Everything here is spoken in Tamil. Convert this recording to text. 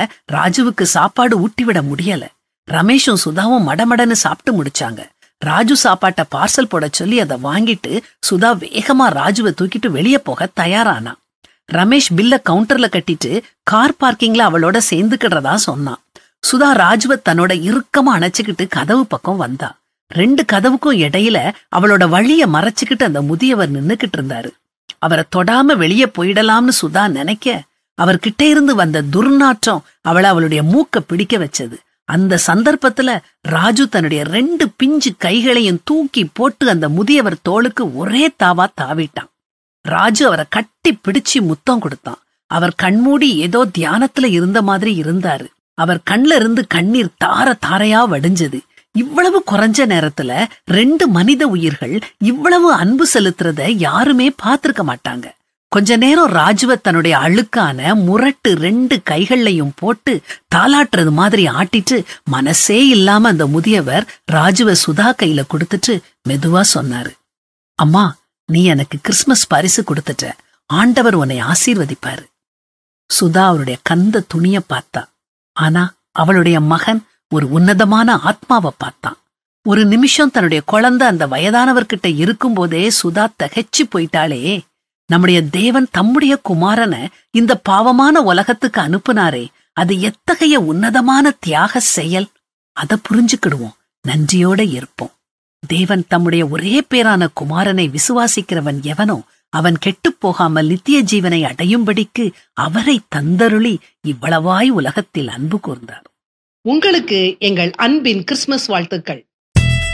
ராஜுவுக்கு சாப்பாடு ஊட்டிவிட முடியல ரமேஷும் சுதாவும் மடமடன்னு சாப்பிட்டு முடிச்சாங்க ராஜு சாப்பாட்ட பார்சல் போட சொல்லி அதை வாங்கிட்டு சுதா வேகமா ராஜுவை தூக்கிட்டு வெளியே போக தயாரானா ரமேஷ் பில்ல கவுண்டர்ல கட்டிட்டு கார் பார்க்கிங்ல அவளோட சேர்ந்துக்கிடுறதா சொன்னான் சுதா ராஜுவை தன்னோட இறுக்கமா அணைச்சுக்கிட்டு கதவு பக்கம் வந்தா ரெண்டு கதவுக்கும் இடையில அவளோட வழிய மறைச்சுக்கிட்டு அந்த முதியவர் நின்னுக்கிட்டு இருந்தாரு அவரை தொடாம வெளியே போயிடலாம்னு சுதா நினைக்க அவர்கிட்ட இருந்து வந்த துர்நாற்றம் அவளை அவளுடைய மூக்க பிடிக்க வச்சது அந்த சந்தர்ப்பத்துல ராஜு தன்னுடைய ரெண்டு பிஞ்சு கைகளையும் தூக்கி போட்டு அந்த முதியவர் தோளுக்கு ஒரே தாவா தாவிட்டான் ராஜு அவரை கட்டி பிடிச்சு முத்தம் கொடுத்தான் அவர் கண்மூடி ஏதோ தியானத்துல இருந்த மாதிரி இருந்தாரு அவர் கண்ல இருந்து கண்ணீர் தார தாரையா வடிஞ்சது இவ்வளவு குறைஞ்ச நேரத்துல ரெண்டு மனித உயிர்கள் இவ்வளவு அன்பு செலுத்துறத யாருமே பார்த்திருக்க மாட்டாங்க கொஞ்ச நேரம் ராஜுவ தன்னுடைய அழுக்கான முரட்டு ரெண்டு கைகள்லையும் போட்டு தாலாட்டுறது மாதிரி ஆட்டிட்டு மனசே இல்லாம அந்த முதியவர் ராஜுவ சுதா கையில கொடுத்துட்டு மெதுவா சொன்னாரு அம்மா நீ எனக்கு கிறிஸ்மஸ் பரிசு கொடுத்துட்ட ஆண்டவர் உன்னை ஆசீர்வதிப்பாரு சுதா அவருடைய கந்த துணிய பார்த்தா ஆனா அவளுடைய மகன் ஒரு உன்னதமான ஆத்மாவை பார்த்தான் ஒரு நிமிஷம் தன்னுடைய குழந்தை அந்த வயதானவர்கிட்ட இருக்கும்போதே சுதா தகைச்சு போயிட்டாளே நம்முடைய தேவன் தம்முடைய குமாரனை இந்த பாவமான உலகத்துக்கு அனுப்புனாரே அது எத்தகைய உன்னதமான தியாக செயல் அத புரிஞ்சுக்கிடுவோம் நன்றியோட இருப்போம் தேவன் தம்முடைய ஒரே பேரான குமாரனை விசுவாசிக்கிறவன் எவனோ அவன் கெட்டுப் போகாமல் நித்திய ஜீவனை அடையும்படிக்கு அவரை தந்தருளி இவ்வளவாய் உலகத்தில் அன்பு கூர்ந்தார் உங்களுக்கு எங்கள் அன்பின் கிறிஸ்துமஸ் வாழ்த்துக்கள்